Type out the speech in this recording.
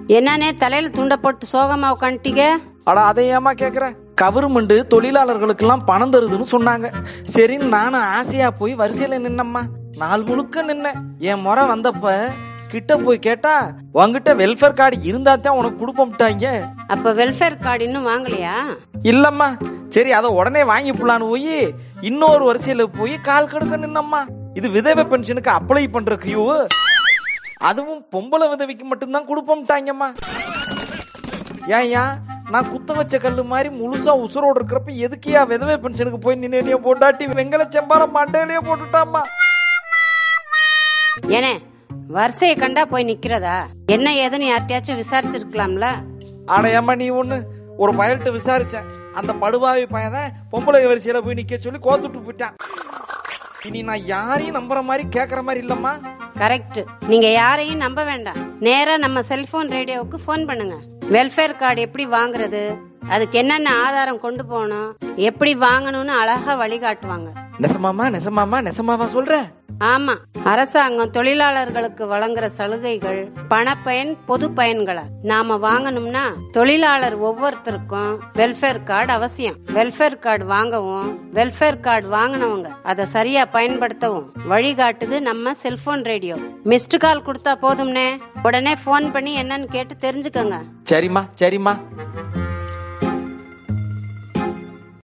என்னன்னே தலையில துண்டை போட்டு சோகமா உட்காந்துட்டீங்க அட அதை ஏமா கேக்குற கவர்மெண்ட் தொழிலாளர்களுக்கெல்லாம் பணம் தருதுன்னு சொன்னாங்க சரின்னு நானும் ஆசையா போய் வரிசையில நின்னம்மா நாள் முழுக்க நின்னேன் என் முறை வந்தப்ப கிட்ட போய் கேட்டா உங்ககிட்ட வெல்ஃபேர் கார்டு இருந்தா தான் உனக்கு கொடுப்போம்ட்டாங்க அப்ப வெல்ஃபேர் கார்டு இன்னும் வாங்கலையா இல்லம்மா சரி அதை உடனே வாங்கி போலான்னு போய் இன்னொரு வரிசையில போய் கால் கடுக்க நின்னம்மா இது விதவை பென்ஷனுக்கு அப்ளை பண்ற கியூ அதுவும் பொம்பளை விதவைக்கு மட்டும்தான் கொடுப்போம்ட்டாங்கம்மா ஏன்யா நான் குத்த வச்ச கல்லு மாதிரி முழுசா உசுரோடு இருக்கிறப்ப எதுக்கியா விதவை பென்ஷனுக்கு போய் நின்று போட்டாட்டி வெங்கல செம்பாரம் மண்டையிலேயே போட்டுட்டாம்மா ஏனே வரிசையை கண்டா போய் நிக்கிறதா என்ன ஏதுன்னு யார்ட்டையாச்சும் விசாரிச்சிருக்கலாம்ல அடையம்மா நீ ஒண்ணு ஒரு பயல்கிட்ட விசாரிச்சேன் அந்த படுபாவி பையன் தான் பொம்பளை வரிசையில போய் நிக்க சொல்லி கோத்துட்டு போயிட்டான் இனி நான் யாரையும் நம்புற மாதிரி கேக்குற மாதிரி இல்லம்மா கரெக்ட் நீங்க யாரையும் நம்ப வேண்டாம் நேரா நம்ம செல்போன் ரேடியோவுக்கு ஃபோன் பண்ணுங்க வெல்ஃபேர் கார்டு எப்படி வாங்குறது அதுக்கு என்னென்ன ஆதாரம் கொண்டு போகணும் எப்படி வாங்கணும்னு அழகா வழிகாட்டுவாங்க நெசமாமா நெசமாமா நெசமாவா சொல்ற ஆமா அரசாங்கம் தொழிலாளர்களுக்கு வழங்குற சலுகைகள் பணப்பயன் பொது பயன்களை நாம வாங்கணும்னா தொழிலாளர் ஒவ்வொருத்தருக்கும் வெல்ஃபேர் கார்டு அவசியம் வெல்ஃபேர் கார்டு வாங்கவும் வெல்ஃபேர் கார்டு வாங்கினவங்க அதை சரியா பயன்படுத்தவும் வழிகாட்டுது நம்ம செல்போன் ரேடியோ மிஸ்டு கால் கொடுத்தா போதும்னே உடனே ஃபோன் பண்ணி என்னன்னு கேட்டு தெரிஞ்சுக்கோங்க சரிம்மா சரிம்மா